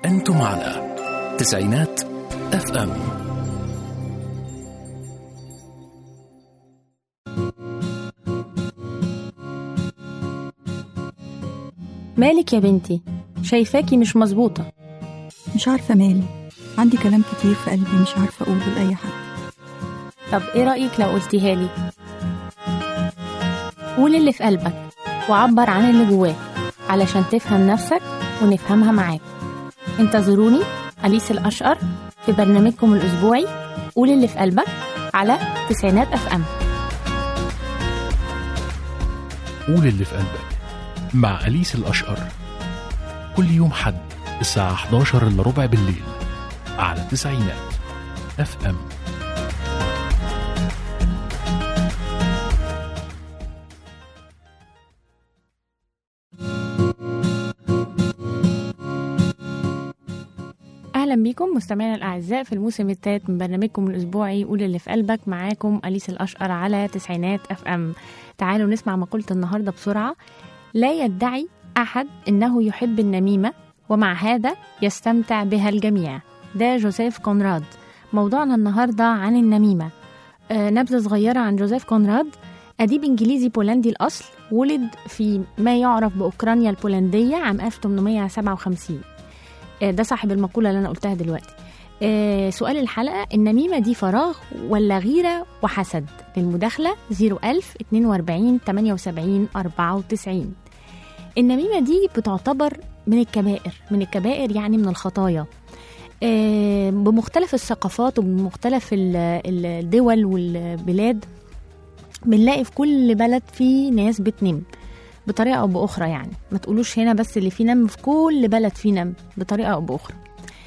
أنتم على تسعينات اف ام مالك يا بنتي شايفاكي مش مظبوطة مش عارفة مالي عندي كلام كتير في قلبي مش عارفة أقوله لأي حد طب ايه رأيك لو قلتيها لي قول اللي في قلبك وعبر عن اللي جواك علشان تفهم نفسك ونفهمها معاك انتظروني أليس الأشقر في برنامجكم الأسبوعي قول اللي في قلبك على تسعينات أف أم قول اللي في قلبك مع أليس الأشقر كل يوم حد الساعة 11 إلا ربع بالليل على تسعينات اف ام أهلا بيكم مستمعينا الأعزاء في الموسم الثالث من برنامجكم الأسبوعي قول اللي في قلبك معاكم أليس الأشقر على تسعينات أف أم تعالوا نسمع مقولة النهاردة بسرعة لا يدعي أحد أنه يحب النميمة ومع هذا يستمتع بها الجميع ده جوزيف كونراد موضوعنا النهاردة عن النميمة آه نبذة صغيرة عن جوزيف كونراد أديب إنجليزي بولندي الأصل ولد في ما يعرف بأوكرانيا البولندية عام 1857 آه، ده صاحب المقولة اللي أنا قلتها دلوقتي آه، سؤال الحلقة النميمة دي فراغ ولا غيرة وحسد للمداخلة 01000 42 78 94 النميمة دي بتعتبر من الكبائر من الكبائر يعني من الخطايا آه، بمختلف الثقافات وبمختلف ال- ال- الدول والبلاد بنلاقي في كل بلد في ناس بتنم بطريقة أو بأخرى يعني ما تقولوش هنا بس اللي فيه نم في كل بلد فيه نم بطريقة أو بأخرى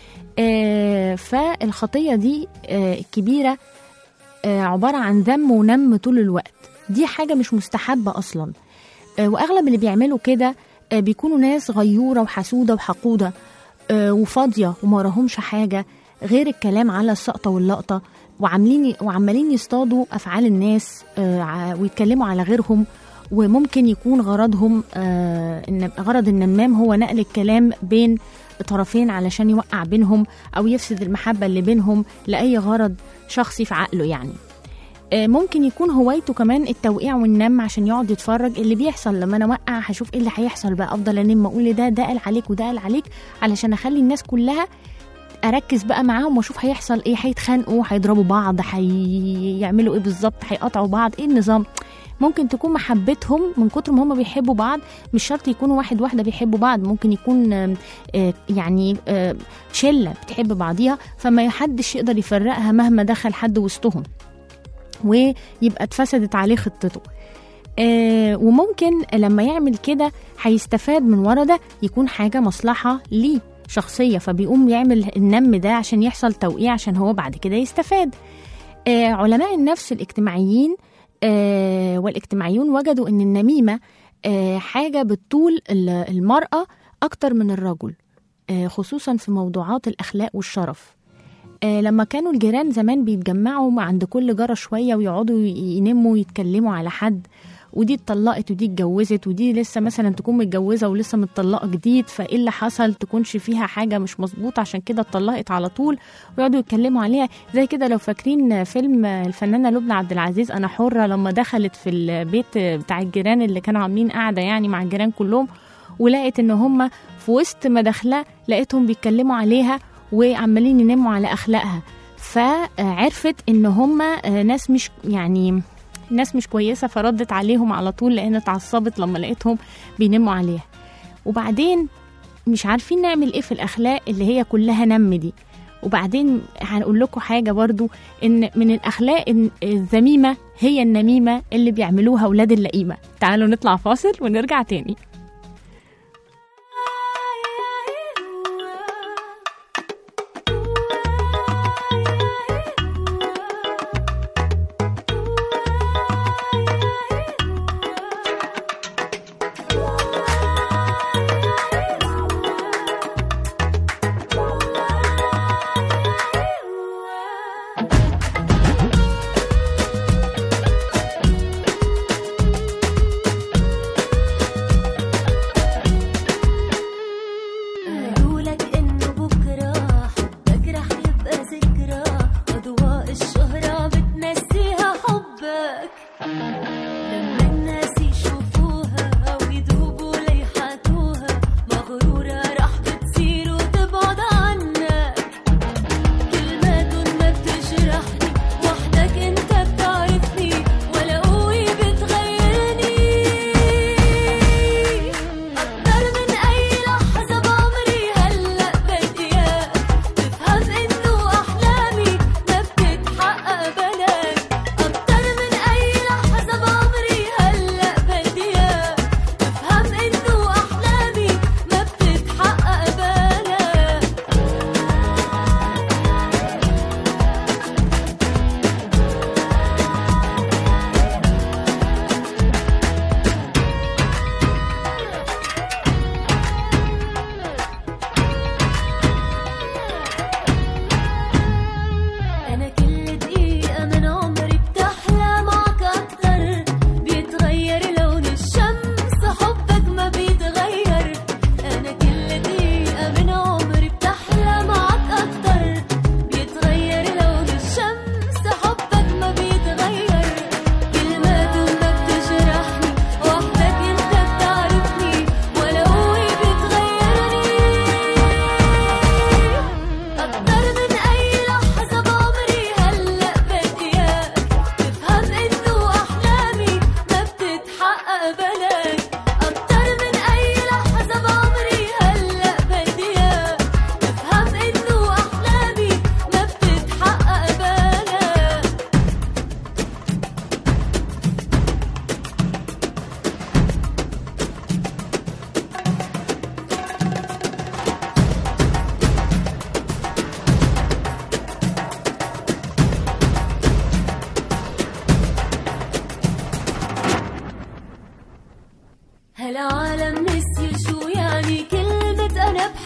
آه فالخطية دي آه كبيرة آه عبارة عن ذم ونم طول الوقت دي حاجة مش مستحبة أصلا آه وأغلب اللي بيعملوا كده آه بيكونوا ناس غيورة وحسودة وحقودة آه وفاضية وما وراهمش حاجة غير الكلام على السقطة واللقطة وعاملين وعمالين يصطادوا أفعال الناس آه ع- ويتكلموا على غيرهم وممكن يكون غرضهم آه إن غرض النمام هو نقل الكلام بين طرفين علشان يوقع بينهم أو يفسد المحبة اللي بينهم لأي غرض شخصي في عقله يعني آه، ممكن يكون هوايته كمان التوقيع والنم عشان يقعد يتفرج اللي بيحصل لما انا اوقع هشوف ايه اللي هيحصل بقى افضل انم اقول ده ده قال عليك وده قال عليك علشان اخلي الناس كلها اركز بقى معاهم واشوف هيحصل ايه هيتخانقوا هيضربوا بعض هيعملوا ايه بالظبط هيقطعوا بعض ايه النظام ممكن تكون محبتهم من كتر ما هم بيحبوا بعض مش شرط يكونوا واحد واحده بيحبوا بعض ممكن يكون آم، آه، يعني آه، شله بتحب بعضيها فما حدش يقدر يفرقها مهما دخل حد وسطهم ويبقى اتفسدت عليه خطته آه وممكن لما يعمل كده هيستفاد من ورا ده يكون حاجة مصلحة ليه شخصية فبيقوم يعمل النم ده عشان يحصل توقيع عشان هو بعد كده يستفاد آه علماء النفس الاجتماعيين آه والاجتماعيون وجدوا ان النميمة آه حاجة بتطول ال- المرأة أكتر من الرجل آه خصوصا في موضوعات الأخلاق والشرف آه، لما كانوا الجيران زمان بيتجمعوا مع عند كل جارة شوية ويقعدوا ي- ينموا ويتكلموا على حد ودي اتطلقت ودي اتجوزت ودي لسه مثلا تكون متجوزة ولسه متطلقة جديد فايه اللي حصل تكونش فيها حاجة مش مظبوطة عشان كده اتطلقت على طول ويقعدوا يتكلموا عليها زي كده لو فاكرين فيلم الفنانة لبنى عبد العزيز أنا حرة لما دخلت في البيت بتاع الجيران اللي كانوا عاملين قاعدة يعني مع الجيران كلهم ولقت ان هم في وسط ما داخله لقيتهم بيتكلموا عليها وعمالين ينموا على اخلاقها فعرفت ان هم ناس مش يعني ناس مش كويسه فردت عليهم على طول لان اتعصبت لما لقيتهم بينموا عليها وبعدين مش عارفين نعمل ايه في الاخلاق اللي هي كلها نم دي وبعدين هنقول لكم حاجه برضو ان من الاخلاق الذميمه هي النميمه اللي بيعملوها اولاد اللئيمه تعالوا نطلع فاصل ونرجع تاني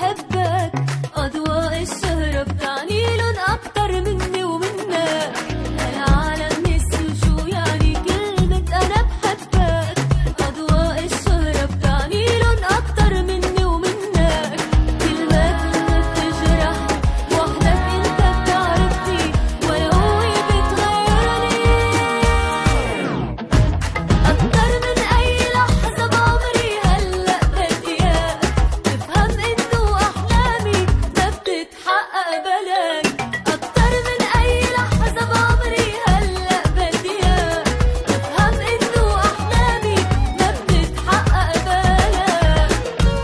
بحبك أضواء الشهرة بتعني لون أكتر مني ومنك العالم نسي شو يعني كلمة أنا بحبك أضواء الشهرة بتعني لون أكتر مني ومنك كلمات كلمة بتجرح وحدك أنت بتعرفني ولا قوي بتغيرني أكتر من أي لحظة بعمري هلأ بدي إياك تفهم إنه أحلامي ما بتتحقق بلاك أكتر من أي لحظة بعمري هلأ بدي إياك تفهم إنه أحلامي ما بتتحقق بلاك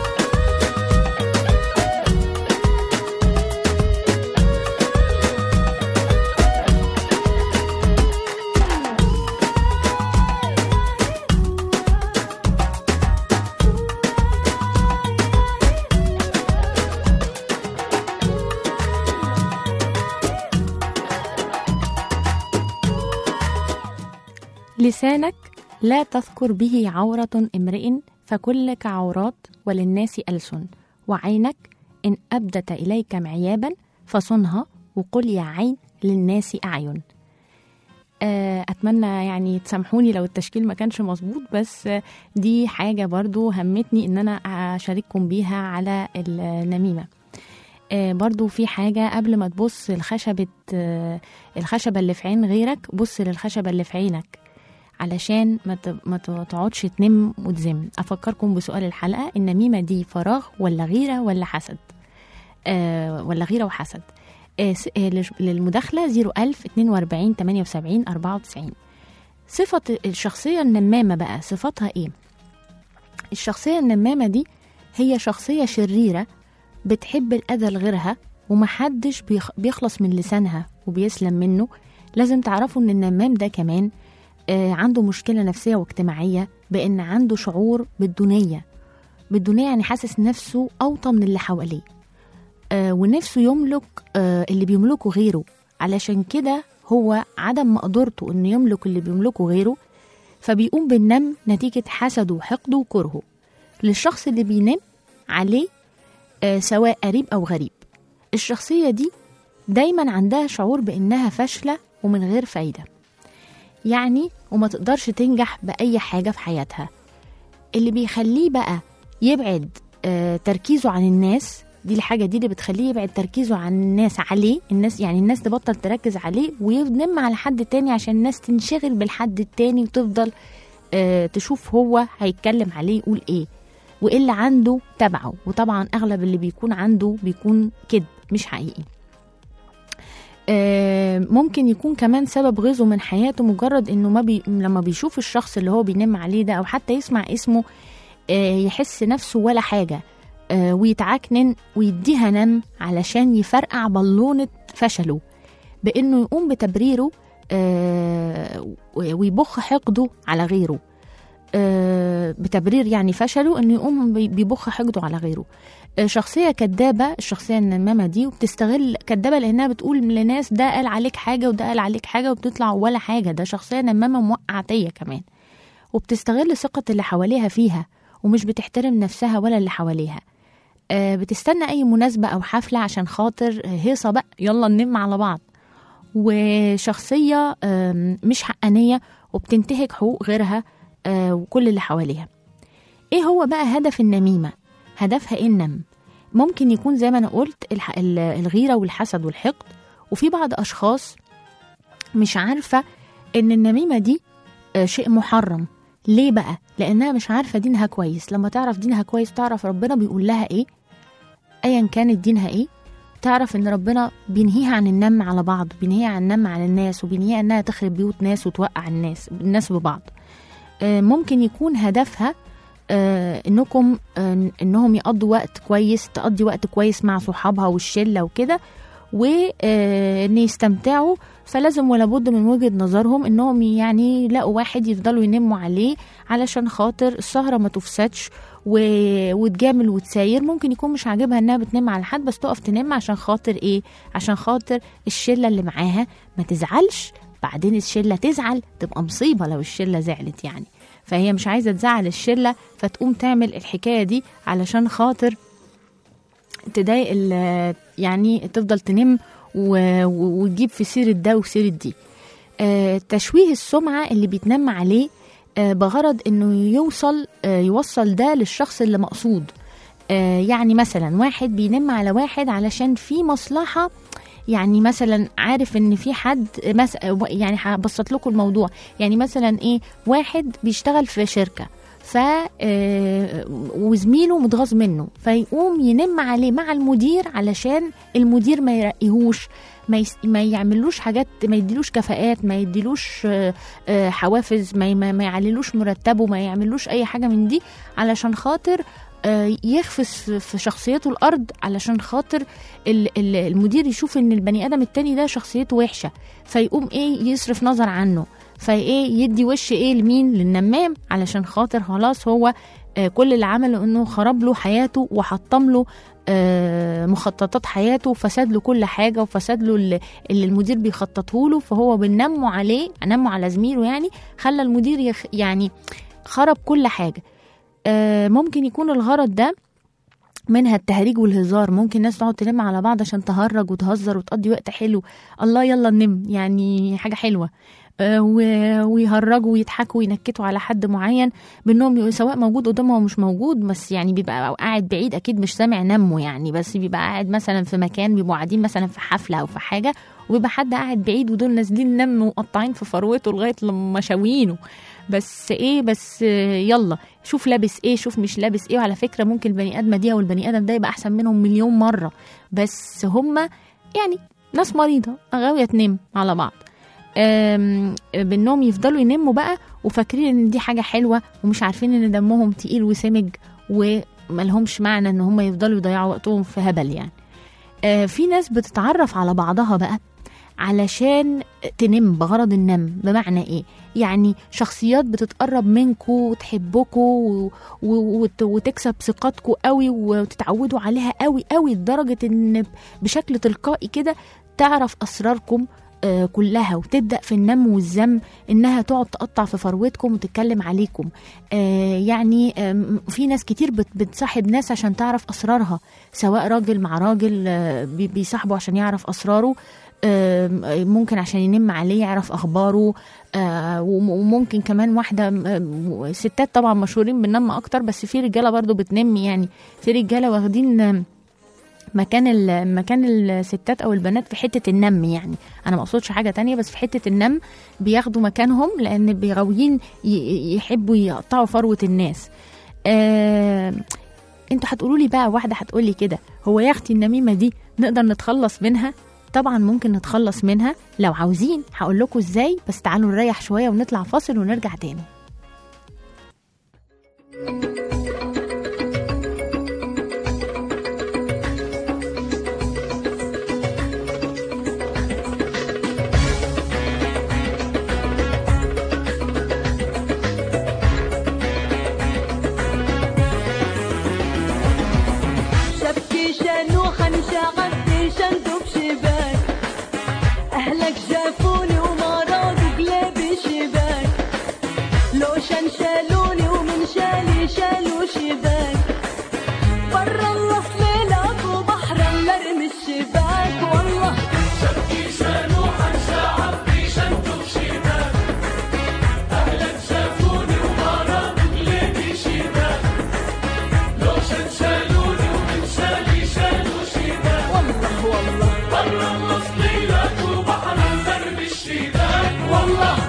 لسانك لا تذكر به عورة امرئ فكلك عورات وللناس ألسن وعينك إن أبدت إليك معيابا فصنها وقل يا عين للناس أعين آه، أتمنى يعني تسامحوني لو التشكيل ما كانش مظبوط بس آه، دي حاجة برضو همتني إن أنا أشارككم بيها على النميمة آه، برضو في حاجة قبل ما تبص الخشبة آه، الخشبة اللي في عين غيرك بص للخشبة اللي في عينك علشان ما ت- ما ت- تقعدش تنم وتزم افكركم بسؤال الحلقه النميمه دي فراغ ولا غيره ولا حسد آه ولا غيره وحسد آه س- آه للش- للمداخله 01000 42 78 94 صفه الشخصيه النمامه بقى صفاتها ايه الشخصيه النمامه دي هي شخصيه شريره بتحب الاذى لغيرها ومحدش بيخ- بيخلص من لسانها وبيسلم منه لازم تعرفوا ان النمام ده كمان آه، عنده مشكلة نفسية واجتماعية بأن عنده شعور بالدونية بالدونية يعني حاسس نفسه أوطى من اللي حواليه آه، ونفسه يملك آه، اللي بيملكه غيره علشان كده هو عدم مقدرته انه يملك اللي بيملكه غيره فبيقوم بالنم نتيجة حسده وحقده وكرهه للشخص اللي بينام عليه آه، سواء قريب أو غريب الشخصية دي دايما عندها شعور بأنها فاشلة ومن غير فايدة يعني وما تقدرش تنجح بأي حاجة في حياتها اللي بيخليه بقى يبعد آه، تركيزه عن الناس دي الحاجة دي اللي بتخليه يبعد تركيزه عن الناس عليه الناس يعني الناس تبطل تركز عليه وينم على حد تاني عشان الناس تنشغل بالحد التاني وتفضل آه، تشوف هو هيتكلم عليه يقول ايه وايه اللي عنده تبعه وطبعا اغلب اللي بيكون عنده بيكون كذب مش حقيقي آه، ممكن يكون كمان سبب غيظه من حياته مجرد انه ما بي... لما بيشوف الشخص اللي هو بينم عليه ده او حتى يسمع اسمه آه، يحس نفسه ولا حاجة آه، ويتعكنن ويديها نم علشان يفرقع بالونة فشله بانه يقوم بتبريره آه، ويبخ حقده على غيره آه، بتبرير يعني فشله انه يقوم بي- بيبخ حقده على غيره آه، شخصيه كدابه الشخصيه النمامه دي وبتستغل كدابه لانها بتقول لناس ده قال عليك حاجه وده قال عليك حاجه وبتطلع ولا حاجه ده شخصيه نمامه موقعتيه كمان وبتستغل ثقه اللي حواليها فيها ومش بتحترم نفسها ولا اللي حواليها آه، بتستنى اي مناسبه او حفله عشان خاطر هيصه بقى يلا ننم على بعض وشخصيه آم، مش حقانيه وبتنتهك حقوق غيرها آه، وكل اللي حواليها ايه هو بقى هدف النميمه هدفها ايه النم ممكن يكون زي ما انا قلت الح- ال- الغيره والحسد والحقد وفي بعض اشخاص مش عارفه ان النميمه دي آه، شيء محرم ليه بقى لانها مش عارفه دينها كويس لما تعرف دينها كويس تعرف ربنا بيقول لها ايه ايا كانت دينها ايه تعرف ان ربنا بينهيها عن النم على بعض بينهيها عن النم على الناس وبينهيها انها تخرب بيوت ناس وتوقع الناس الناس ببعض آه، ممكن يكون هدفها آه، انكم آه، انهم يقضوا وقت كويس تقضي وقت كويس مع صحابها والشله وكده وان يستمتعوا فلازم ولا بد من وجهه نظرهم انهم يعني يلاقوا واحد يفضلوا ينموا عليه علشان خاطر السهره ما تفسدش و... وتجامل وتساير ممكن يكون مش عاجبها انها بتنم على حد بس تقف تنم عشان خاطر ايه عشان خاطر الشله اللي معاها ما تزعلش بعدين الشله تزعل تبقى مصيبه لو الشله زعلت يعني فهي مش عايزه تزعل الشله فتقوم تعمل الحكايه دي علشان خاطر تضايق ال- يعني تفضل تنم و- و- وتجيب في سيرة ده وسيرة دي آه، تشويه السمعة اللي بيتنم عليه آه، بغرض انه يوصل آه، يوصل ده للشخص اللي مقصود آه، يعني مثلا واحد بينم على واحد علشان في مصلحة يعني مثلا عارف ان في حد مس... يعني هبسط لكم الموضوع يعني مثلا ايه واحد بيشتغل في شركة ف آه، وزميله متغاظ منه فيقوم ينم عليه مع المدير علشان المدير ما يرقيهوش ما, يس... ما يعملوش حاجات ما يديلوش كفاءات ما يديلوش آه، آه، حوافز ما, ي... ما ما يعللوش مرتبه ما يعملوش اي حاجه من دي علشان خاطر آه، يخفز في شخصيته الارض علشان خاطر ال- ال- المدير يشوف ان البني ادم التاني ده شخصيته وحشه فيقوم ايه يصرف نظر عنه فايه يدي وش ايه لمين للنمام علشان خاطر خلاص هو آه، كل اللي عمله انه خرب له حياته وحطم له آه، مخططات حياته وفسد له كل حاجه وفسد له اللي اللي المدير بيخططه له فهو بنمه عليه نمه على زميله يعني خلى المدير يخ يعني خرب كل حاجه آه، ممكن يكون الغرض ده منها التهريج والهزار ممكن ناس تقعد تلم على بعض عشان تهرج وتهزر وتقضي وقت حلو الله يلا ننم يعني حاجة حلوة آه، و- ويهرجوا ويضحكوا وينكتوا على حد معين بانهم ي- سواء موجود قدامه او مش موجود بس يعني بيبقى قاعد بعيد اكيد مش سامع نمه يعني بس بيبقى قاعد مثلا في مكان بيبقوا قاعدين مثلا في حفله او في حاجه وبيبقى حد قاعد بعيد ودول نازلين نم ومقطعين في فروته لغايه لما شاويينه بس ايه بس آه، يلا شوف لابس ايه شوف مش لابس ايه وعلى فكره ممكن البني ادمه دي او البني ادم ده يبقى احسن منهم مليون مره بس هما يعني ناس مريضه غاويه تنام على بعض آم، بانهم يفضلوا ينموا بقى وفاكرين ان دي حاجه حلوه ومش عارفين ان دمهم تقيل وسمج وملهمش معنى ان هم يفضلوا يضيعوا وقتهم في هبل يعني آه، في ناس بتتعرف على بعضها بقى علشان تنم بغرض النم بمعنى ايه يعني شخصيات بتتقرب منكو وتحبكو و... و... وت... وتكسب ثقتكو قوي وتتعودوا عليها قوي قوي لدرجة ان بشكل تلقائي كده تعرف اسراركم آه، كلها وتبدا في النم والذم انها تقعد تقطع في فروتكم وتتكلم عليكم آه، يعني آم، في ناس كتير بت- بتصاحب ناس عشان تعرف اسرارها سواء راجل مع راجل آه، بي- بيصاحبه عشان يعرف اسراره آم، ممكن عشان ينم عليه يعرف اخباره آه، وم- وممكن كمان واحده آم، ستات طبعا مشهورين بالنم اكتر بس في رجاله برضو بتنم يعني في رجاله واخدين آم، مكان ال- مكان الستات او البنات في حته النم يعني انا ما اقصدش حاجه تانية بس في حته النم بياخدوا مكانهم لان بيغاويين ي- يحبوا يقطعوا فروه الناس آه انتوا هتقولوا لي بقى واحده هتقول لي كده هو يا اختي النميمه دي نقدر نتخلص منها طبعا ممكن نتخلص منها لو عاوزين هقول لكم ازاي بس تعالوا نريح شويه ونطلع فاصل ونرجع تاني شبكي شنوخة انشغلت شندوب شباك أهلك جافوني وما رادوا قلبي شباك لو شن شالوني ومن شالي شالوا شباك برا الله ليلك وبحر مرمي الشباك والله والله والله والله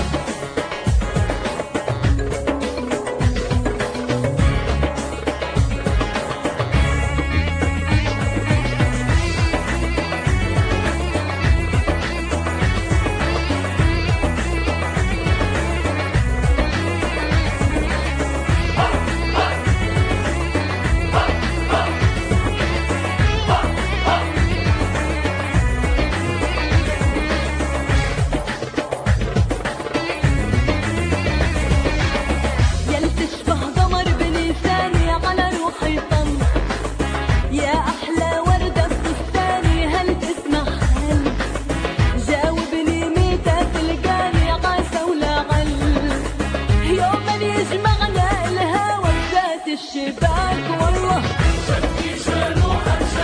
يل تشبه قمر بلساني على روحي طم يا أحلى وردة بستاني هل تسمح هل جاوبني متى تلقاني عسى ولا غل يوم يجمعنا الهوى بذات الشباك والله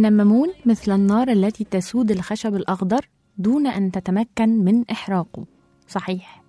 النمامون مثل النار التي تسود الخشب الأخضر دون أن تتمكن من إحراقه صحيح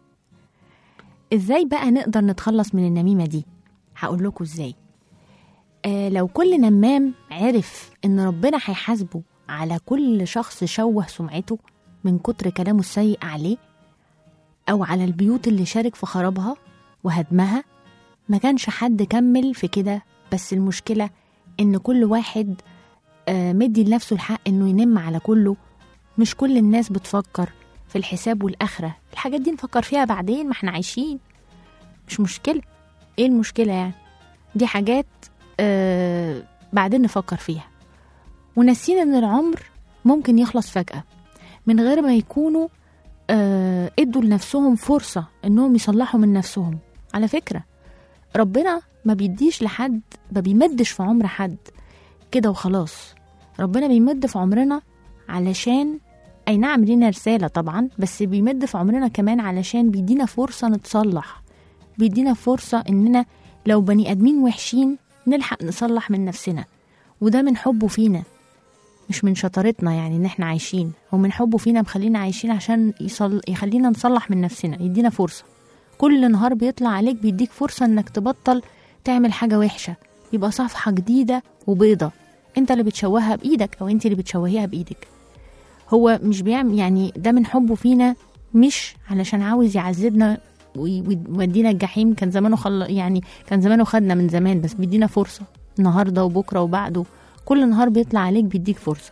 إزاي بقى نقدر نتخلص من النميمة دي هقول لكم إزاي آه لو كل نمام عرف إن ربنا هيحاسبه على كل شخص شوه سمعته من كتر كلامه السيء عليه أو على البيوت اللي شارك في خرابها وهدمها ما كانش حد كمل في كده بس المشكلة إن كل واحد آه، مدي لنفسه الحق إنه ينم على كله مش كل الناس بتفكر في الحساب والآخرة الحاجات دي نفكر فيها بعدين ما احنا عايشين مش مشكلة ايه المشكلة يعني دي حاجات آه بعدين نفكر فيها وناسين ان العمر ممكن يخلص فجأة من غير ما يكونوا آه ادوا لنفسهم فرصة انهم يصلحوا من نفسهم على فكرة ربنا ما بيديش لحد ما بيمدش في عمر حد كده وخلاص ربنا بيمد في عمرنا علشان اي نعم لينا رسالة طبعا بس بيمد في عمرنا كمان علشان بيدينا فرصة نتصلح بيدينا فرصة اننا لو بني ادمين وحشين نلحق نصلح من نفسنا وده من حبه فينا مش من شطارتنا يعني ان احنا عايشين هو من حبه فينا مخلينا عايشين عشان يصل... يخلينا نصلح من نفسنا يدينا فرصة كل نهار بيطلع عليك بيديك فرصة انك تبطل تعمل حاجة وحشة يبقى صفحة جديدة وبيضة انت اللي بتشوهها بايدك او انت اللي بتشوهيها بايدك هو مش بيعمل يعني ده من حبه فينا مش علشان عاوز يعذبنا وي- ويودينا الجحيم كان زمانه خل... يعني كان زمانه خدنا من زمان بس بيدينا فرصة النهاردة وبكرة وبعده كل نهار بيطلع عليك بيديك فرصة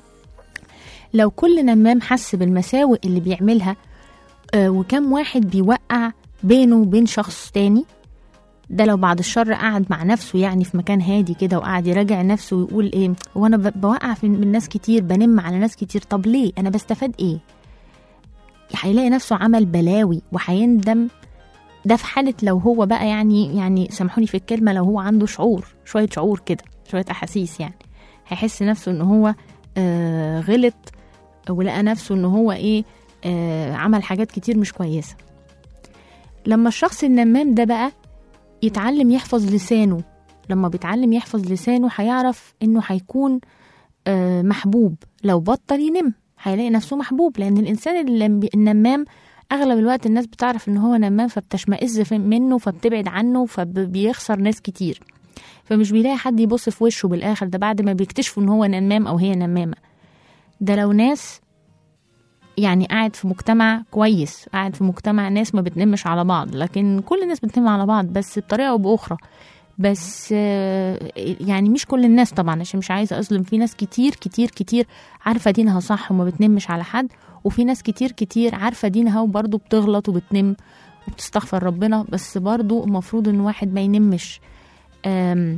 لو كل نمام حس بالمساوئ اللي بيعملها آه وكم واحد بيوقع بينه وبين شخص تاني ده لو بعد الشر قعد مع نفسه يعني في مكان هادي كده وقعد يراجع نفسه ويقول ايه هو انا ب- بوقع في من ناس كتير بنم على ناس كتير طب ليه انا بستفاد ايه هيلاقي نفسه عمل بلاوي وهيندم ده في حالة لو هو بقى يعني يعني سامحوني في الكلمة لو هو عنده شعور شوية شعور كده شوية أحاسيس يعني هيحس نفسه إن هو آه غلط ولقى نفسه إن هو إيه آه عمل حاجات كتير مش كويسة لما الشخص النمام ده بقى يتعلم يحفظ لسانه لما بيتعلم يحفظ لسانه هيعرف إنه هيكون آه محبوب لو بطل ينم هيلاقي نفسه محبوب لأن الإنسان اللي- النمام اغلب الوقت الناس بتعرف ان هو نمام فبتشمئز في- منه فبتبعد عنه فبيخسر ناس كتير فمش بيلاقي حد يبص في وشه بالاخر ده بعد ما بيكتشفوا ان هو نمام او هي نمامه ده لو ناس يعني قاعد في مجتمع كويس قاعد في مجتمع ناس ما بتنمش على بعض لكن كل الناس بتنم على بعض بس بطريقه او باخرى بس آه، يعني مش كل الناس طبعا عشان مش عايزه اظلم في ناس كتير كتير كتير عارفه دينها صح وما بتنمش على حد وفي ناس كتير كتير عارفه دينها وبرضه بتغلط وبتنم وبتستغفر ربنا بس برضه المفروض ان واحد ما ينمش آم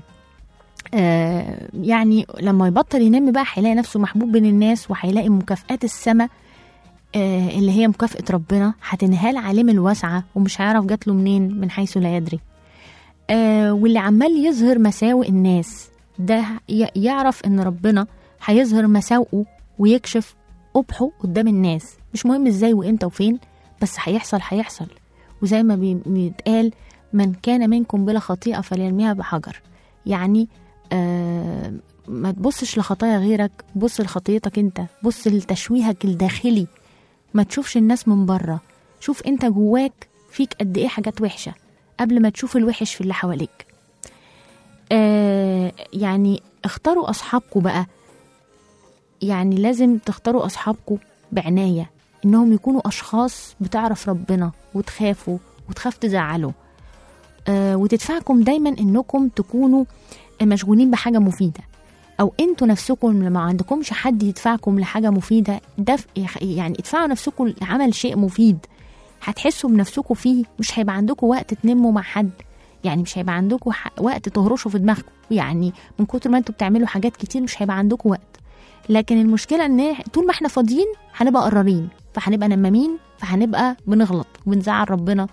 آه يعني لما يبطل ينم بقى هيلاقي نفسه محبوب بين الناس وهيلاقي مكافآت السماء آه اللي هي مكافأة ربنا هتنهال عليه من الواسعة ومش هيعرف جات له منين من حيث لا يدري آه واللي عمال يظهر مساوئ الناس ده ي- يعرف ان ربنا هيظهر مساوئه ويكشف قبحه قدام الناس مش مهم ازاي وامتى وفين بس هيحصل هيحصل وزي ما بي- بيتقال من كان منكم بلا خطيئة فليرميها بحجر يعني آه ما تبصش لخطايا غيرك بص لخطيتك انت بص لتشويهك الداخلي ما تشوفش الناس من بره شوف انت جواك فيك قد ايه حاجات وحشة قبل ما تشوف الوحش في اللي حواليك آه يعني اختاروا اصحابكم بقى يعني لازم تختاروا أصحابكم بعناية إنهم يكونوا أشخاص بتعرف ربنا وتخافوا وتخاف تزعلوا آه وتدفعكم دايما إنكم تكونوا مشغولين بحاجة مفيدة أو أنتوا نفسكم لما عندكمش حد يدفعكم لحاجة مفيدة ده يعني ادفعوا نفسكم لعمل شيء مفيد هتحسوا بنفسكم فيه مش هيبقى عندكم وقت تنموا مع حد يعني مش هيبقى عندكم ح- وقت تهرشوا في دماغكم يعني من كتر ما انتوا بتعملوا حاجات كتير مش هيبقى عندكم وقت لكن المشكله ان طول ما احنا فاضيين هنبقى قرارين فهنبقى نمامين فهنبقى بنغلط وبنزعل ربنا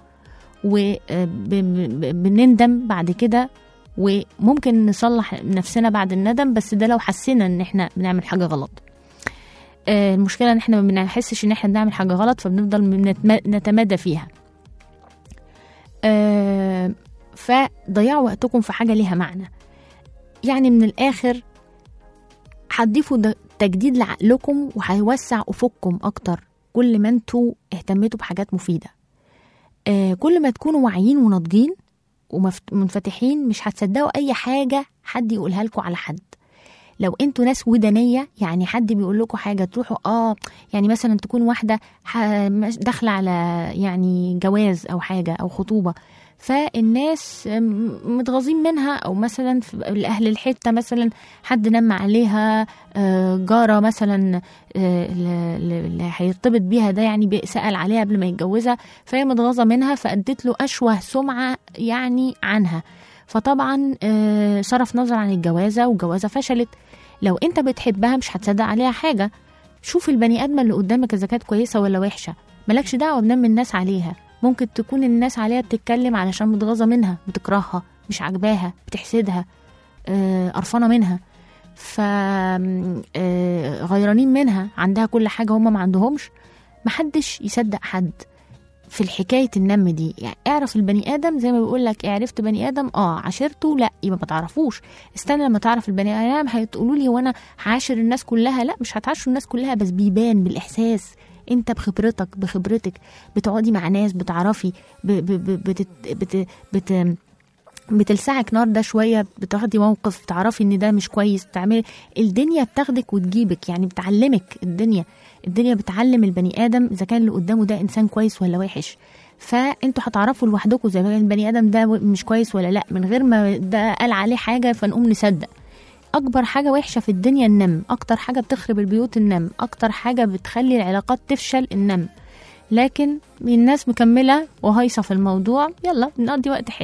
وبنندم بعد كده وممكن نصلح نفسنا بعد الندم بس ده لو حسينا ان احنا بنعمل حاجه غلط آه، المشكله ان احنا ما بنحسش ان احنا بنعمل حاجه غلط فبنفضل بنتم- نتمادى فيها آه، فضيعوا وقتكم في حاجه ليها معنى يعني من الاخر هتضيفوا د- تجديد لعقلكم وهيوسع افقكم اكتر كل ما انتوا اهتميتوا بحاجات مفيده آه كل ما تكونوا واعيين وناضجين ومنفتحين مش هتصدقوا اي حاجه حد يقولها لكم على حد لو انتوا ناس ودانيه يعني حد بيقول لكم حاجه تروحوا اه يعني مثلا تكون واحده ح- مش- داخله على يعني جواز او حاجه او خطوبه فالناس م- متغاظين منها او مثلا في اهل الحته مثلا حد نم عليها آه، جاره مثلا آه، اللي اللي هيرتبط بيها ده يعني بي- سال عليها قبل ما يتجوزها فهي متغاظه منها فادت له اشوه سمعه يعني عنها فطبعا آه، صرف نظر عن الجوازه والجوازه فشلت لو انت بتحبها مش هتصدق عليها حاجه شوف البني ادمه اللي قدامك اذا كانت كويسه ولا وحشه مالكش دعوه بنم الناس عليها ممكن تكون الناس عليها بتتكلم علشان متغاظه منها بتكرهها مش عاجباها بتحسدها آه، قرفانه منها ف آه، غيرانين منها عندها كل حاجه هم ما عندهمش محدش يصدق حد في الحكايه النم دي يعني اعرف البني ادم زي ما بيقول لك عرفت بني ادم اه عاشرته لا يبقى ما تعرفوش استنى لما تعرف البني ادم هتقولوا لي هو انا هعاشر الناس كلها لا مش هتعاشروا الناس كلها بس بيبان بالاحساس انت بخبرتك بخبرتك بتقعدي مع ناس بتعرفي ب ب ب بت بت بت بتلسعك نار ده شويه بتاخدي موقف تعرفي ان ده مش كويس تعملي الدنيا بتاخدك وتجيبك يعني بتعلمك الدنيا الدنيا بتعلم البني ادم اذا كان اللي قدامه ده انسان كويس ولا وحش فانتوا هتعرفوا لوحدكم زي ما كان البني ادم ده مش كويس ولا لا من غير ما ده قال عليه حاجه فنقوم نصدق اكبر حاجه وحشه في الدنيا النم اكتر حاجه بتخرب البيوت النم اكتر حاجه بتخلي العلاقات تفشل النم لكن الناس مكمله وهايصه في الموضوع يلا بنقضي وقت حلو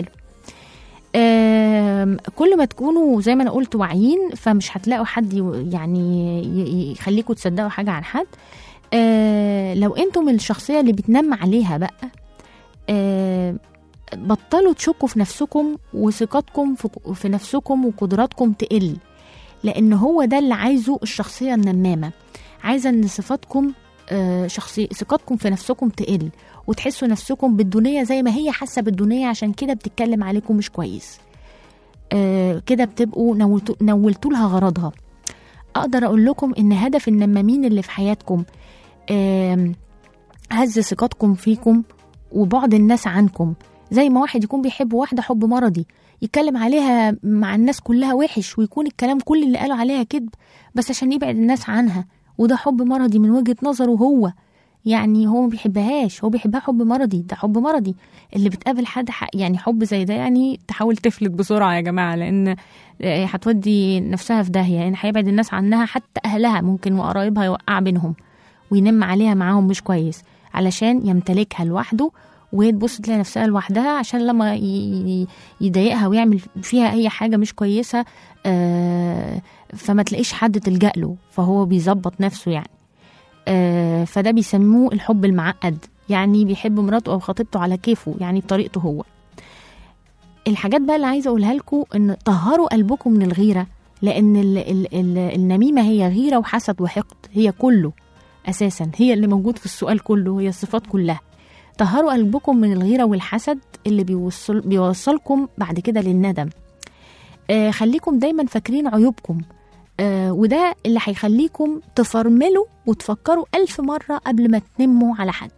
آم، كل ما تكونوا زي ما انا قلت واعيين فمش هتلاقوا حد ي- يعني ي- ي- يخليكوا تصدقوا حاجه عن حد آه، لو انتم الشخصيه اللي بتنم عليها بقى آه، بطلوا تشكوا في نفسكم وثقتكم في في نفسكم وقدراتكم تقل لان هو ده اللي عايزه الشخصيه النمامه عايزه ان صفاتكم آه، شخصي ثقتكم في نفسكم تقل وتحسوا نفسكم بالدنيا زي ما هي حاسه بالدنيا عشان كده بتتكلم عليكم مش كويس آه، كده بتبقوا نولتوا نولتوا لها غرضها اقدر اقول لكم ان هدف النمامين اللي في حياتكم آم، هز ثقتكم فيكم وبعد الناس عنكم زي ما واحد يكون بيحب واحده حب مرضي يتكلم عليها مع الناس كلها وحش ويكون الكلام كل اللي قالوا عليها كذب بس عشان يبعد الناس عنها وده حب مرضي من وجهه نظره هو يعني هو ما بيحبهاش هو بيحبها حب مرضي ده حب مرضي اللي بتقابل حد ح- يعني حب زي ده يعني تحاول تفلت بسرعه يا جماعه لان آه، هتودي نفسها في داهيه يعني هيبعد الناس عنها حتى اهلها ممكن وقرايبها يوقع بينهم وينم عليها معاهم مش كويس علشان يمتلكها لوحده وتبص تلاقي نفسها لوحدها عشان لما ي- ي- يضايقها ويعمل فيها اي حاجه مش كويسه آه، فما تلاقيش حد تلجأ له فهو بيظبط نفسه يعني آه، فده بيسموه الحب المعقد يعني بيحب مراته او خطيبته على كيفه يعني بطريقته هو الحاجات بقى اللي عايزه اقولها لكم ان طهروا قلبكم من الغيره لان ال ال ال النميمه هي غيره وحسد وحقد هي كله اساسا هي اللي موجود في السؤال كله هي الصفات كلها طهروا قلبكم من الغيره والحسد اللي بيوصل بيوصلكم بعد كده للندم آه خليكم دايما فاكرين عيوبكم آه وده اللي هيخليكم تفرملوا وتفكروا ألف مرة قبل ما تنموا على حد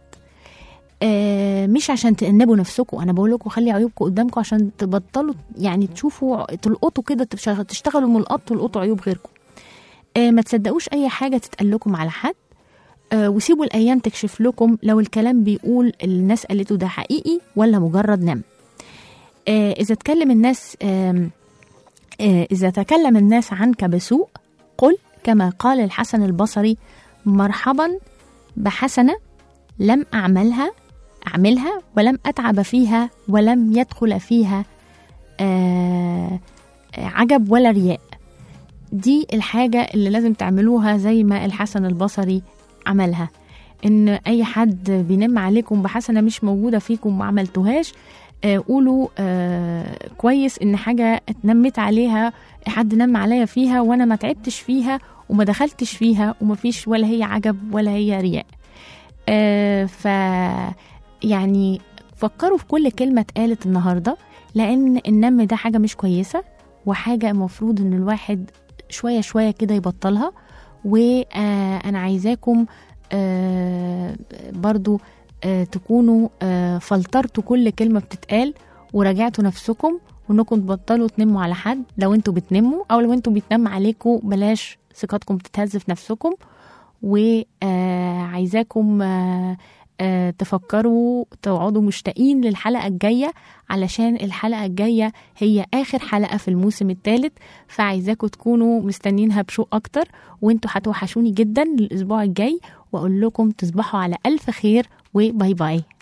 آه مش عشان تأنبوا نفسكم أنا بقول لكم خلي عيوبكم قدامكم عشان تبطلوا يعني تشوفوا تلقطوا كده تشغ- تشتغلوا ملقط تلقطوا عيوب غيركم آه ما تصدقوش أي حاجة تتقال لكم على حد آه وسيبوا الأيام تكشف لكم لو الكلام بيقول الناس قالته ده حقيقي ولا مجرد نم آه إذا اتكلم الناس آم، آه إذا تكلم الناس عنك بسوء قل كما قال الحسن البصري مرحبا بحسنة لم أعملها أعملها ولم أتعب فيها ولم يدخل فيها آه آه، عجب ولا رياء دي الحاجة اللي لازم تعملوها زي ما الحسن البصري عملها ان اي حد بينم عليكم بحسنة مش موجودة فيكم ما عملتوهاش آه قولوا آه كويس ان حاجة اتنمت عليها حد نم عليا فيها وانا ما تعبتش فيها وما دخلتش فيها وما فيش ولا هي عجب ولا هي رياء آه ف يعني فكروا في كل كلمة اتقالت النهاردة لأن النم ده حاجة مش كويسة وحاجة المفروض إن الواحد شوية شوية كده يبطلها وأنا عايزاكم آه، برضو آه، تكونوا آه، فلترتوا كل كلمة بتتقال وراجعتوا نفسكم وانكم تبطلوا تنموا على حد لو انتوا بتنموا او لو انتوا بيتنم عليكم بلاش ثقتكم تتهز في نفسكم وعايزاكم تفكروا تقعدوا مشتاقين للحلقة الجاية علشان الحلقة الجاية هي آخر حلقة في الموسم الثالث فعايزاكم تكونوا مستنينها بشوق أكتر وانتوا هتوحشوني جدا الأسبوع الجاي وأقول لكم تصبحوا على ألف خير وباي باي